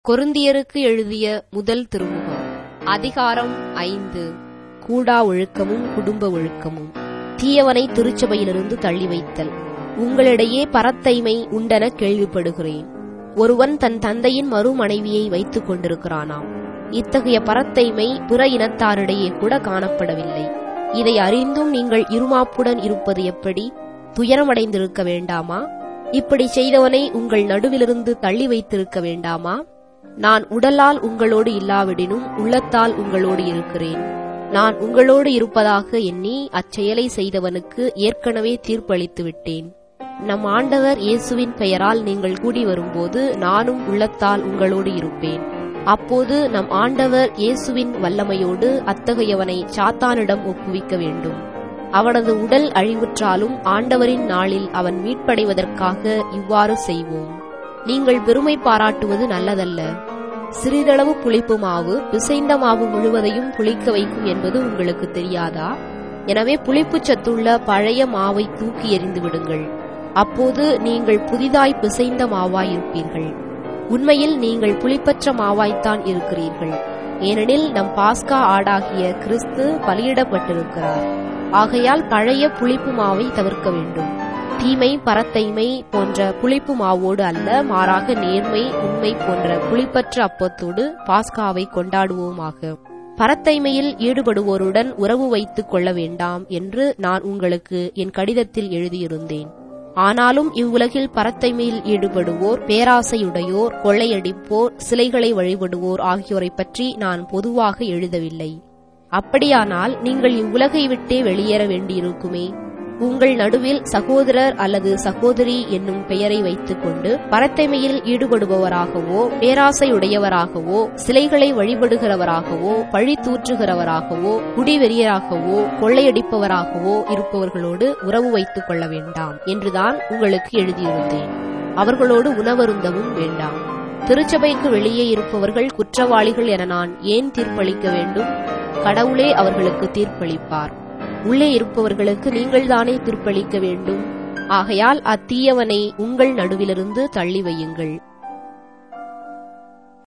கொருந்தியருக்கு எழுதிய முதல் திருமுகம் அதிகாரம் ஐந்து கூடா ஒழுக்கமும் குடும்ப ஒழுக்கமும் தீயவனை திருச்சபையிலிருந்து தள்ளி வைத்தல் உங்களிடையே பரத்தைமை உண்டென கேள்விப்படுகிறேன் ஒருவன் தன் தந்தையின் மறுமனைவியை வைத்துக் கொண்டிருக்கிறானாம் இத்தகைய பரத்தைமை பிற இனத்தாரிடையே கூட காணப்படவில்லை இதை அறிந்தும் நீங்கள் இருமாப்புடன் இருப்பது எப்படி துயரமடைந்திருக்க வேண்டாமா இப்படி செய்தவனை உங்கள் நடுவிலிருந்து தள்ளி வைத்திருக்க வேண்டாமா நான் உடலால் உங்களோடு இல்லாவிடினும் உள்ளத்தால் உங்களோடு இருக்கிறேன் நான் உங்களோடு இருப்பதாக எண்ணி அச்செயலை செய்தவனுக்கு ஏற்கனவே தீர்ப்பளித்து விட்டேன் நம் ஆண்டவர் இயேசுவின் பெயரால் நீங்கள் கூடி வரும்போது நானும் உள்ளத்தால் உங்களோடு இருப்பேன் அப்போது நம் ஆண்டவர் இயேசுவின் வல்லமையோடு அத்தகையவனை சாத்தானிடம் ஒப்புவிக்க வேண்டும் அவனது உடல் அழிவுற்றாலும் ஆண்டவரின் நாளில் அவன் மீட்படைவதற்காக இவ்வாறு செய்வோம் நீங்கள் பெருமை பாராட்டுவது நல்லதல்ல சிறிதளவு புளிப்பு மாவு பிசைந்த மாவு முழுவதையும் புளிக்க வைக்கும் என்பது உங்களுக்கு தெரியாதா எனவே புளிப்புச் சத்துள்ள பழைய மாவை தூக்கி எறிந்து விடுங்கள் அப்போது நீங்கள் புதிதாய் பிசைந்த மாவாய் இருப்பீர்கள் உண்மையில் நீங்கள் புளிப்பற்ற மாவாய்த்தான் இருக்கிறீர்கள் ஏனெனில் நம் பாஸ்கா ஆடாகிய கிறிஸ்து பலியிடப்பட்டிருக்கிறார் ஆகையால் பழைய புளிப்பு மாவை தவிர்க்க வேண்டும் தீமை பரத்தைமை போன்ற புளிப்பு மாவோடு அல்ல மாறாக நேர்மை உண்மை போன்ற புளிப்பற்ற அப்பத்தோடு பாஸ்காவை கொண்டாடுவோமாக பரத்தைமையில் ஈடுபடுவோருடன் உறவு வைத்துக் கொள்ள வேண்டாம் என்று நான் உங்களுக்கு என் கடிதத்தில் எழுதியிருந்தேன் ஆனாலும் இவ்வுலகில் பரத்தைமையில் ஈடுபடுவோர் பேராசையுடையோர் கொள்ளையடிப்போர் சிலைகளை வழிபடுவோர் ஆகியோரை பற்றி நான் பொதுவாக எழுதவில்லை அப்படியானால் நீங்கள் இவ்வுலகை விட்டே வெளியேற வேண்டியிருக்குமே உங்கள் நடுவில் சகோதரர் அல்லது சகோதரி என்னும் பெயரை வைத்துக்கொண்டு பரத்தைமையில் ஈடுபடுபவராகவோ பேராசையுடையவராகவோ சிலைகளை வழிபடுகிறவராகவோ பழி தூற்றுகிறவராகவோ குடிவெறியராகவோ கொள்ளையடிப்பவராகவோ இருப்பவர்களோடு உறவு வைத்துக் கொள்ள வேண்டாம் என்றுதான் உங்களுக்கு எழுதியிருந்தேன் அவர்களோடு உணவருந்தவும் வேண்டாம் திருச்சபைக்கு வெளியே இருப்பவர்கள் குற்றவாளிகள் என நான் ஏன் தீர்ப்பளிக்க வேண்டும் கடவுளே அவர்களுக்கு தீர்ப்பளிப்பார் உள்ளே இருப்பவர்களுக்கு நீங்கள்தானே தீர்ப்பளிக்க வேண்டும் ஆகையால் அத்தீயவனை உங்கள் நடுவிலிருந்து தள்ளி வையுங்கள்